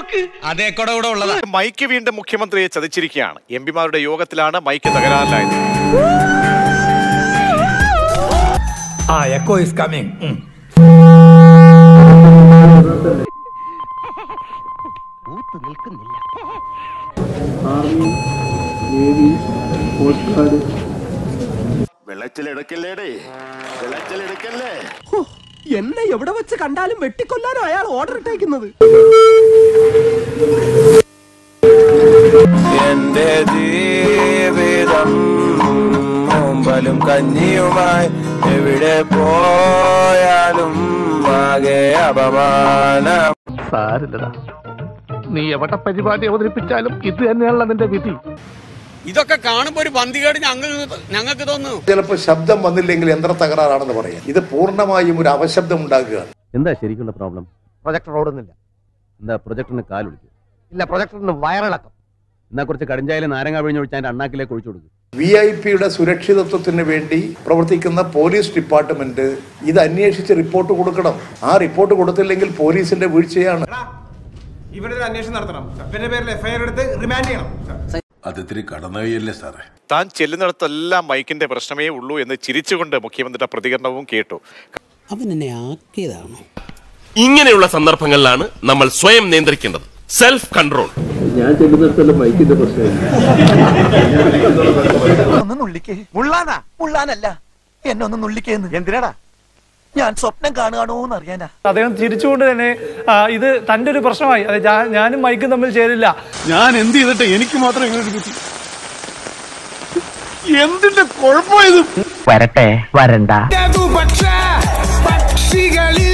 നോക്ക് അതേ കൂടെ കൂടെ ഉള്ളതാ മൈക്ക് വീണ്ടും മുഖ്യമന്ത്രിയെ ചതിച്ചിരിക്കുകയാണ് എം പിമാരുടെ യോഗത്തിലാണ് മൈക്ക് തകരാറിലായത് ആ എക്കോ ഇസ് കമ്മിങ് വെള്ളച്ചിലെടുക്കല്ലേടേ വെള്ളച്ചിലെടുക്കല്ലേ എന്നെ എവിടെ വെച്ച് കണ്ടാലും വെട്ടിക്കൊല്ലാനോ അയാൾ ഓർഡർ ഇട്ടേക്കുന്നത് എന്റെ ജീവിതം മുമ്പലും കഞ്ഞിയുമായി എവിടെ പോയാലും ആകെ അപമാനം സാരില്ലടാ നീ എവിടെ പരിപാടി അവതരിപ്പിച്ചാലും ഇത് തന്നെയാണല്ലോ നിന്റെ വിധി ഇതൊക്കെ കാണുമ്പോ ഒരു പന്തികേട് ഞങ്ങൾക്ക് ഞങ്ങൾക്ക് തോന്നുന്നു ചിലപ്പോൾ ശബ്ദം വന്നില്ലെങ്കിൽ യന്ത്ര തകരാറാണെന്ന് പറയാം ഇത് പൂർണ്ണമായും ഒരു അവശബ്ദം ഉണ്ടാക്കുകയാണ് എന്താ ശരിക്കുള്ള പ്രോബ്ലം പ്രൊജക്ടർ ഓടുന്നില്ല എന്താ പ്രൊജക്ടറിന് കാലൊളിക്കും ഇല്ല പ്രൊജക്ടറിന് വയറിളക്കം എന്നാ കുറച്ച് കടിഞ്ചായാലും നാരങ്ങ പിഴിഞ്ഞൊഴിച്ച് അതിന്റെ അണ്ണാക്കിലേക്ക് ഒഴിച്ചു കൊടുക്കും വി ഐ പിയുടെ സുരക്ഷിതത്വത്തിന് വേണ്ടി പ്രവർത്തിക്കുന്ന പോലീസ് ഡിപ്പാർട്ട്മെന്റ് ഇത് അന്വേഷിച്ച് റിപ്പോർട്ട് കൊടുക്കണം ആ റിപ്പോർട്ട് കൊടുത്തില്ലെങ്കിൽ പോലീസിന്റെ വീഴ്ചയാണ് ഇവിടെ ഒരു അന്വേഷണം നടത്തണം പിന്നെ പേരിൽ എഫ്ഐആർ എടുത്ത് റിമാൻഡ് ചെയ്യണം അതിത്തിരി കടന്നവയല്ലേ സാറേ താൻ ചെല്ലുന്നിടത്തെല്ലാം മൈക്കിന്റെ പ്രശ്നമേ ഉള്ളൂ എന്ന് ചിരിച്ചുകൊണ്ട് മുഖ്യമന്ത്രിയുടെ പ്രതികരണവും കേട്ടു അവൻ എന്നെ ആക്കിയതാണോ ഇങ്ങനെയുള്ള സന്ദർഭങ്ങളിലാണ് നമ്മൾ സ്വയം നിയന്ത്രിക്കേണ്ടത് സെൽഫ് കൺട്രോൾ ഒന്ന് നുള്ളിക്കേ മുള്ളാനാ മുള്ളാനല്ല എന്നെ ഒന്ന് നുള്ളിക്കേന്ന് എന്തിനാടാ ഞാൻ സ്വപ്നം കാണുകയാണോന്ന് അറിയാനാ അദ്ദേഹം ചിരിച്ചുകൊണ്ട് തന്നെ ആ, ഇത് തന്റെ ഒരു പ്രശ്നമായി അത് ഞാ- ഞാനും മൈക്കും തമ്മിൽ ചേരില്ല ഞാൻ എന്ത് ചെയ്തിട്ട് എനിക്ക് മാത്രം ഇങ്ങനെ ഒരു ബുദ്ധി എന്തിന്റെ കുഴപ്പമായത് വരട്ടെ വരണ്ട പക്ഷികളിൽ